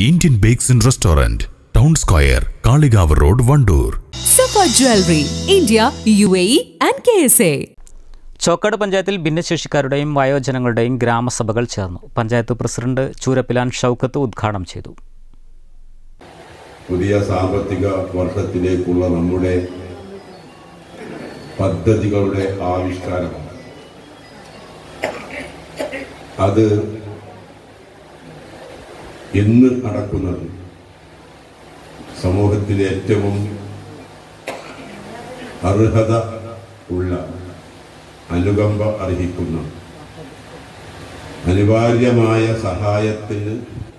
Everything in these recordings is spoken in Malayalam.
Indian bakes and restaurant town square Kalikavu road Wandoor Safa jewellery India U A E and K S A Chokkad പഞ്ചായത്തിൽ ഭിന്നശേഷിക്കാരുടെയും വയോജനങ്ങളുടെയും ഗ്രാമസഭകൾ ചേർന്നു പഞ്ചായത്ത് പ്രസിഡന്റ് ചൂരപ്പിലാൻ ഷൗക്കത്ത് ഉദ്ഘാടനം ചെയ്തു പുതിയ സാമ്പത്തിക വർഷത്തിലേക്കുള്ള നമ്മുടെ പദ്ധതികളുടെ ആവിഷ്കാരം അത് ഇന്ന് നടക്കുന്നത് സമൂഹത്തിലെ ഏറ്റവും അർഹത ഉള്ള അനുകമ്പ അർഹിക്കുന്ന അനിവാര്യമായ സഹായത്തിന്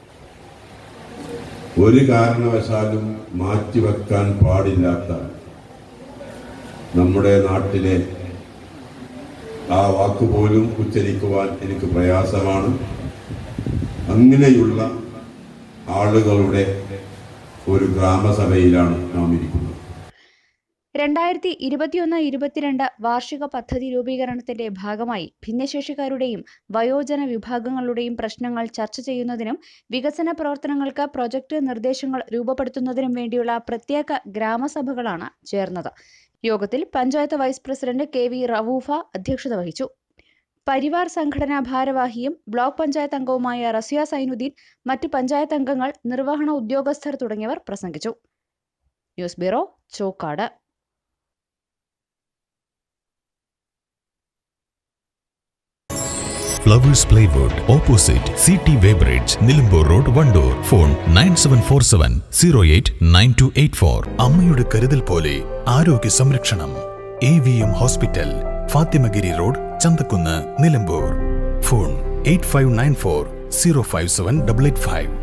ഒരു കാരണവശാലും മാറ്റിവെക്കാൻ പാടില്ലാത്ത നമ്മുടെ നാട്ടിലെ ആ വാക്കുപോലും ഉച്ചരിക്കുവാൻ എനിക്ക് പ്രയാസമാണ് അങ്ങനെയുള്ള ആളുകളുടെ ഒരു ഗ്രാമസഭയിലാണ് നാം ഇരിക്കുന്നത് രണ്ടായിരത്തി ഇരുപത്തിയൊന്ന് ഇരുപത്തിരണ്ട് വാർഷിക പദ്ധതി രൂപീകരണത്തിന്റെ ഭാഗമായി ഭിന്നശേഷിക്കാരുടെയും വയോജന വിഭാഗങ്ങളുടെയും പ്രശ്നങ്ങൾ ചർച്ച ചെയ്യുന്നതിനും വികസന പ്രവർത്തനങ്ങൾക്ക് പ്രൊജക്ട് നിർദ്ദേശങ്ങൾ രൂപപ്പെടുത്തുന്നതിനും വേണ്ടിയുള്ള പ്രത്യേക ഗ്രാമസഭകളാണ് ചേർന്നത് യോഗത്തിൽ panchayat vice president K V Rauf അധ്യക്ഷത വഹിച്ചു പരിവാർ സംഘടനാ ഭാരവാഹിയും ബ്ലോക്ക് പഞ്ചായത്ത് അംഗവുമായ റസിയ സൈനുദ്ദീൻ മറ്റ് പഞ്ചായത്ത് അംഗങ്ങൾ നിർവഹണ ഉദ്യോഗസ്ഥർ തുടങ്ങിയവർ പ്രസംഗിച്ചു news bureau Chokkad flowers plywood opposite C T beverage Nilambur road Wandoor phone nine seven four seven zero eight nine two eight four അമ്മയുടെ കരുതൽ പോലെ ആരോഗ്യ സംരക്ഷണം A V M hospital Fathimagiri road Chanthakkunnu Nilambur phone eight five nine four zero five seven double eight five